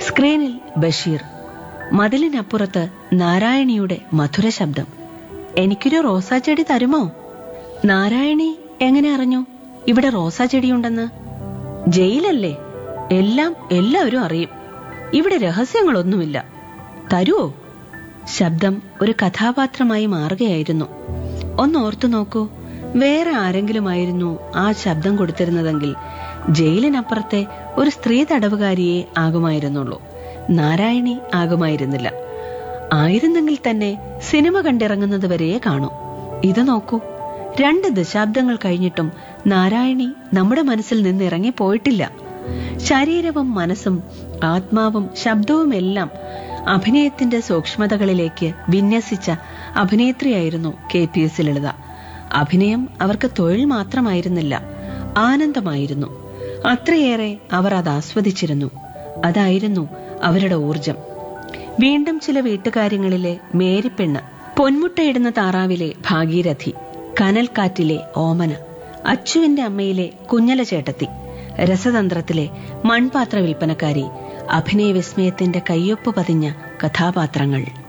സ്ക്രീനിൽ ബഷീർ മതിലിനപ്പുറത്ത് നാരായണിയുടെ മധുര ശബ്ദം എനിക്കൊരു റോസാ ചെടി തരുമോ നാരായണി എങ്ങനെ അറിഞ്ഞു ഇവിടെ റോസാ ചെടിയുണ്ടെന്ന് ജയിലല്ലേ എല്ലാം എല്ലാവരും അറിയും ഇവിടെ രഹസ്യങ്ങളൊന്നുമില്ല തരുവോ ശബ്ദം ഒരു കഥാപാത്രമായി മാറുകയായിരുന്നു ഒന്ന് ഓർത്തു നോക്കൂ വേറെ ആരെങ്കിലുമായിരുന്നു ആ ശബ്ദം കൊടുത്തിരുന്നതെങ്കിൽ ജയിലിനപ്പുറത്തെ ഒരു സ്ത്രീ തടവുകാരിയെ ആകുമായിരുന്നുള്ളൂ നാരായണി ആകുമായിരുന്നില്ല ആയിരുന്നെങ്കിൽ തന്നെ സിനിമ കണ്ടിറങ്ങുന്നത് വരെ കാണൂ ഇത് നോക്കൂ രണ്ട് ദശാബ്ദങ്ങൾ കഴിഞ്ഞിട്ടും നാരായണി നമ്മുടെ മനസ്സിൽ നിന്ന് ഇറങ്ങി പോയിട്ടില്ല ശരീരവും മനസ്സും ആത്മാവും ശബ്ദവുമെല്ലാം അഭിനയത്തിന്റെ സൂക്ഷ്മതകളിലേക്ക് വിന്യസിച്ച അഭിനേത്രിയായിരുന്നു കെ പി എസ് ലളിത അഭിനയം അവർക്ക് തൊഴിൽ മാത്രമായിരുന്നില്ല ആനന്ദമായിരുന്നു അത്രയേറെ അവർ അത് ആസ്വദിച്ചിരുന്നു അതായിരുന്നു അവരുടെ ഊർജം വീണ്ടും ചില വീട്ടുകാര്യങ്ങളിലെ മേരിപ്പെണ്ണ് പൊന്മുട്ടയിടുന്ന താറാവിലെ ഭാഗീരഥി കനൽക്കാറ്റിലെ ഓമന അച്ചുവിന്റെ അമ്മയിലെ കുഞ്ഞല ചേട്ടത്തി രസതന്ത്രത്തിലെ മൺപാത്ര വിൽപ്പനക്കാരി അഭിനയ വിസ്മയത്തിന്റെ കയ്യൊപ്പ് പതിഞ്ഞ കഥാപാത്രങ്ങൾ